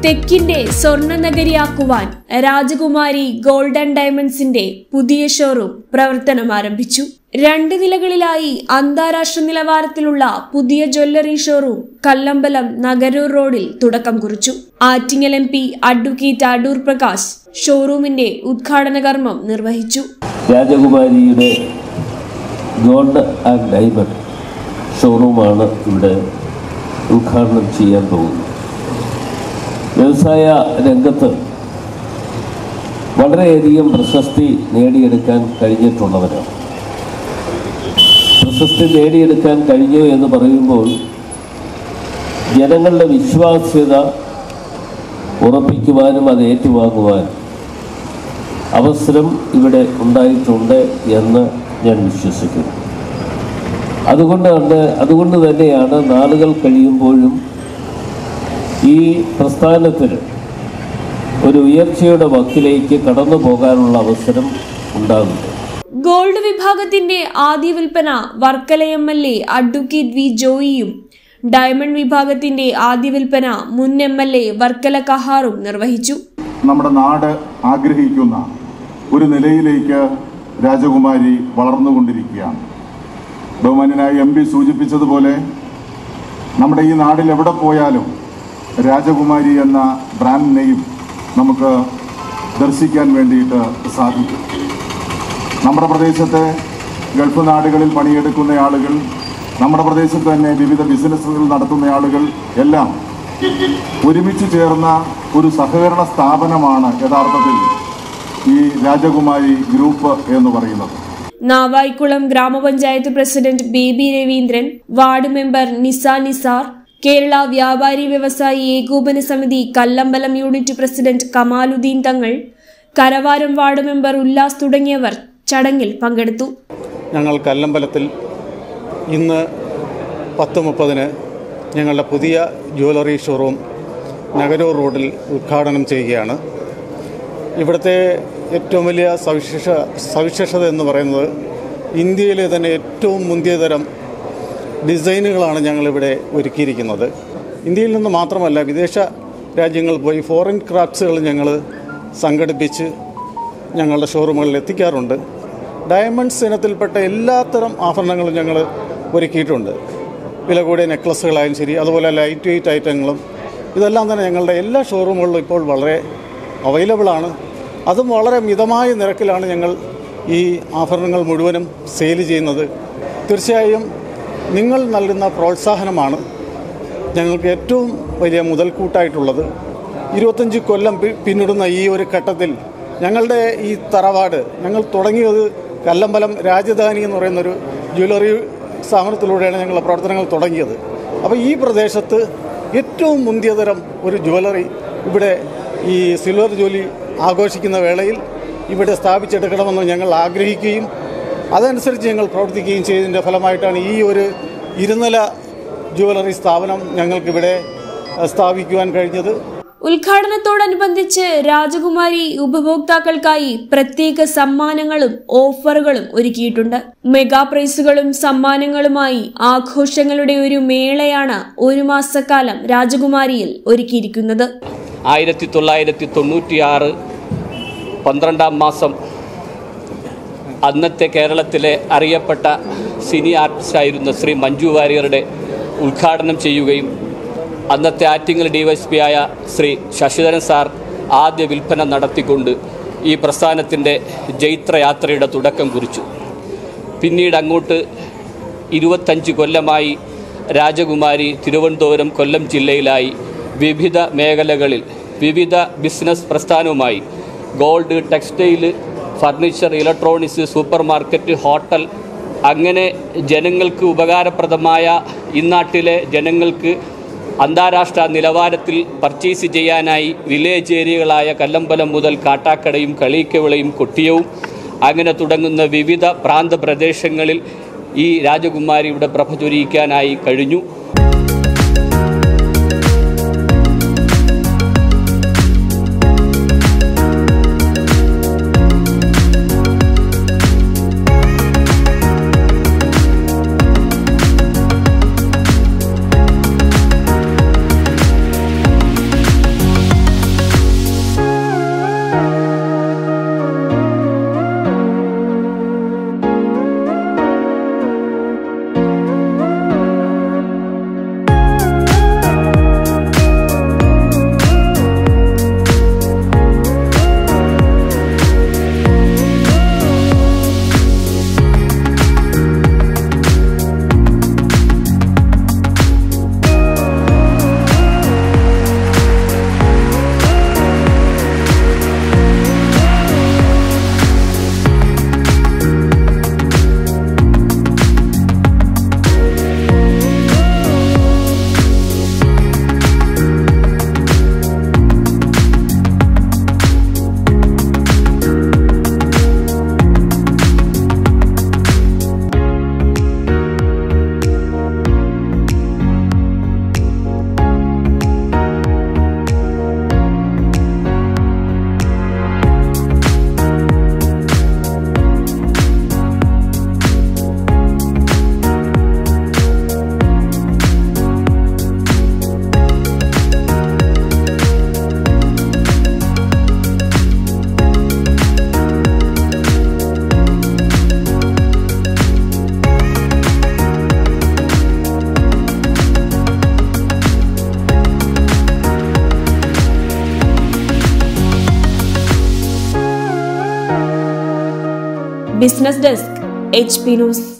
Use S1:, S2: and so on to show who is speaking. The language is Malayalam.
S1: തെക്കിന്റെ സ്വർണ്ണ നഗരിയാക്കുവാൻ രാജകുമാരി ഗോൾഡൻ ഡയമണ്ട്സിന്റെ പുതിയ ഷോറൂം പ്രവർത്തനം ആരംഭിച്ചു രണ്ട് നിലകളിലായി അന്താരാഷ്ട്ര നിലവാരത്തിലുള്ള പുതിയ ജ്വല്ലറി ഷോറൂം കല്ലമ്പലം നഗരൂർ റോഡിൽ തുടക്കം കുറിച്ചു Attingal M P advocate Adoor Prakash ഷോറൂമിന്റെ ഉദ്ഘാടന കർമ്മം നിർവഹിച്ചു
S2: രാജകുമാരിയുടെ ഗോൾഡ് ആൻഡ് ഡയമണ്ട് ഷോറൂമാണ് ഇവിടെ ഉദ്ഘാടനം ചെയ്യാൻ പോകുന്നത് വ്യവസായ രംഗത്ത് വളരെയധികം പ്രശസ്തി നേടിയെടുക്കാൻ കഴിഞ്ഞിട്ടുള്ളവരാണ് പ്രശസ്തി നേടിയെടുക്കാൻ കഴിഞ്ഞു എന്ന് പറയുമ്പോൾ ജനങ്ങളുടെ വിശ്വാസ്യത ഉറപ്പിക്കുവാനും അത് ഏറ്റുവാങ്ങുവാനും അവസരം ഇവിടെ ഉണ്ടായിട്ടുണ്ട് എന്ന് ഞാൻ വിശ്വസിക്കുന്നു അതുകൊണ്ടാണ് അതുകൊണ്ട് തന്നെയാണ് നാളുകൾ കഴിയുമ്പോഴും ഈ പ്രസ്ഥാനത്തിന് ഒരു ഉയർച്ചയുടെ വക്കിലേക്ക് കടന്നു പോകാനുള്ള അവസരം ഉണ്ടാകുന്നു
S1: ഗോൾഡ് വിഭാഗത്തിന്റെ ആദ്യ വിൽപ്പന Varkala M L A advocate V ജോയിയും ഡയമണ്ട് വിഭാഗത്തിന്റെ ആദ്യ വിൽപ്പന മുൻ എം എൽ എ വർക്കല കഹാറും നിർവഹിച്ചു
S3: നമ്മുടെ നാട് ആഗ്രഹിക്കുന്ന ഒരു നിലയിലേക്ക് രാജകുമാരി വളർന്നുകൊണ്ടിരിക്കുകയാണ് ബഹുമാന്യനായ എം പി സൂചിപ്പിച്ചതുപോലെ നമ്മുടെ ഈ നാട്ടിൽ എവിടെ പോയാലും രാജകുമാരി എന്ന ബ്രാൻഡ് നെയിം നമുക്ക് ദർശിക്കാൻ വേണ്ടിയിട്ട് സാധിക്കും നമ്മുടെ പ്രദേശത്തെ ഗൾഫ് നാടുകളിൽ പണിയെടുക്കുന്ന ആളുകൾ നമ്മുടെ പ്രദേശത്ത് തന്നെ വിവിധ ബിസിനസ്സുകൾ നടത്തുന്ന ആളുകൾ എല്ലാം ഒരുമിച്ച് ചേർന്ന ഒരു സഹകരണ സ്ഥാപനമാണ് യഥാർത്ഥത്തിൽ ഈ രാജകുമാരി ഗ്രൂപ്പ് എന്ന് പറയുന്നത്
S1: നാവായിക്കുളം ഗ്രാമപഞ്ചായത്ത് president Baby Raveendran ward member Nisa Nisar Kerala Vyapari Vyavasayi ഏകോപന സമിതി കല്ലമ്പലം യൂണിറ്റ് പ്രസിഡന്റ് കമാലുദ്ദീൻ തങ്ങൾ കരവാരം വാർഡ് മെമ്പർ ഉല്ലാസ് തുടങ്ങിയവർ ചടങ്ങിൽ പങ്കെടുത്തു
S4: ഞങ്ങൾ കല്ലമ്പലത്തിൽ ഇന്ന് പത്ത് മുപ്പതിന് ഞങ്ങളുടെ പുതിയ ജ്വല്ലറി ഷോറൂം നഗരൂർ റോഡിൽ ഉദ്ഘാടനം ചെയ്യുകയാണ് ഇവിടുത്തെ ഏറ്റവും വലിയ സവിശേഷ സവിശേഷത എന്ന് പറയുന്നത് ഇന്ത്യയിലെ തന്നെ ഏറ്റവും മുന്തിയ തരം ഡിസൈനുകളാണ് ഞങ്ങളിവിടെ ഒരുക്കിയിരിക്കുന്നത് ഇന്ത്യയിൽ നിന്ന് മാത്രമല്ല വിദേശ രാജ്യങ്ങളിൽ പോയി ഫോറിൻ ക്രാഫ്റ്റ്സുകൾ ഞങ്ങൾ സംഘടിപ്പിച്ച് ഞങ്ങളുടെ ഷോറൂമുകളിൽ എത്തിക്കാറുണ്ട് ഡയമണ്ട്സ് ഇനത്തിൽപ്പെട്ട എല്ലാത്തരം ആഭരണങ്ങളും ഞങ്ങൾ ഒരുക്കിയിട്ടുണ്ട് വില കൂടിയ നെക്ലസ്സുകളായാലും ശരി അതുപോലെ ലൈറ്റ് വെയിറ്റ് ഐറ്റങ്ങളും ഇതെല്ലാം തന്നെ ഞങ്ങളുടെ എല്ലാ ഷോറൂമുകളിലും ഇപ്പോൾ വളരെ അവൈലബിളാണ് അതും വളരെ മിതമായ നിരക്കിലാണ് ഞങ്ങൾ ഈ ആഭരണങ്ങൾ മുഴുവനും സെയിൽ ചെയ്യുന്നത് തീർച്ചയായും നിങ്ങൾ നൽകുന്ന പ്രോത്സാഹനമാണ് ഞങ്ങൾക്ക് ഏറ്റവും വലിയ മുതൽക്കൂട്ടായിട്ടുള്ളത് ഇരുപത്തഞ്ച് കൊല്ലം പി- പിന്നിടുന്ന ഈ ഒരു ഘട്ടത്തിൽ ഞങ്ങളുടെ ഈ തറവാട് ഞങ്ങൾ തുടങ്ങിയത് കല്ലമ്പലം രാജധാനി എന്ന് പറയുന്നൊരു ജ്വല്ലറി സ്ഥാപനത്തിലൂടെയാണ് ഞങ്ങളുടെ പ്രവർത്തനങ്ങൾ തുടങ്ങിയത് അപ്പോൾ ഈ പ്രദേശത്ത് ഏറ്റവും മുന്തിയതരം ഒരു ജ്വല്ലറി ഇവിടെ ഈ സിൽവർ ജോലി ആഘോഷിക്കുന്ന വേളയിൽ ഇവിടെ സ്ഥാപിച്ചെടുക്കണമെന്ന് ഞങ്ങൾ ആഗ്രഹിക്കുകയും അതനുസരിച്ച് ഞങ്ങൾ പ്രവർത്തിക്കുകയും ചെയ്തതിൻ്റെ ഫലമായിട്ടാണ് ഈ ഒരു ഇരുനില ജ്വല്ലറി സ്ഥാപനം ഞങ്ങൾക്കിവിടെ അഹ്, സ്ഥാപിക്കുവാൻ കഴിഞ്ഞത്
S1: ഉദ്ഘാടനത്തോടനുബന്ധിച്ച് രാജകുമാരി ഉപഭോക്താക്കൾക്കായി പ്രത്യേക സമ്മാനങ്ങളും ഓഫറുകളും ഒരുക്കിയിട്ടുണ്ട് മെഗാ പ്രൈസുകളും സമ്മാനങ്ങളുമായി ആഘോഷങ്ങളുടെ ഒരു മേളയാണ് ഒരു മാസക്കാലം രാജകുമാരിയിൽ ഒരുക്കിയിരിക്കുന്നത്
S5: ആയിരത്തി തൊള്ളായിരത്തി തൊണ്ണൂറ്റിയാറ് പന്ത്രണ്ടാം മാസം അന്നത്തെ കേരളത്തിലെ അറിയപ്പെട്ട സിനി ആർട്ടിസ്റ്റായിരുന്ന ശ്രീ മഞ്ജു വാര്യരുടെ ഉദ്ഘാടനം ചെയ്യുകയും അന്നത്തെ ആറ്റിങ്ങൽ ഡിവൈഎസ്പി ആയ ശ്രീ ശശിധരൻ സാർ ആദ്യ വിൽപ്പന നടത്തിക്കൊണ്ട് ഈ പ്രസ്ഥാനത്തിൻ്റെ ജൈത്രയാത്രയുടെ തുടക്കം കുറിച്ചു പിന്നീട് അങ്ങോട്ട് ഇരുപത്തഞ്ച് കൊല്ലമായി രാജകുമാരി തിരുവനന്തപുരം കൊല്ലം ജില്ലയിലായി വിവിധ മേഖലകളിൽ വിവിധ ബിസിനസ് പ്രസ്ഥാനവുമായി gold textile furniture electronics super market hotel അങ്ങനെ ജനങ്ങൾക്ക് ഉപകാരപ്രദമായ ഇന്നാട്ടിലെ ജനങ്ങൾക്ക് അന്താരാഷ്ട്ര നിലവാരത്തിൽ പർച്ചേസ് ചെയ്യാനായി വില്ലേജ് ഏരിയകളായ കല്ലമ്പലം മുതൽ കാട്ടാക്കടയും കളീക്കവിളയും കൊട്ടിയവും അങ്ങനെ തുടങ്ങുന്ന വിവിധ പ്രാന്തപ്രദേശങ്ങളിൽ ഈ രാജകുമാരിയുടെ പ്രഭ ചൊരിയിക്കാനായി കഴിഞ്ഞു
S1: business desk H P news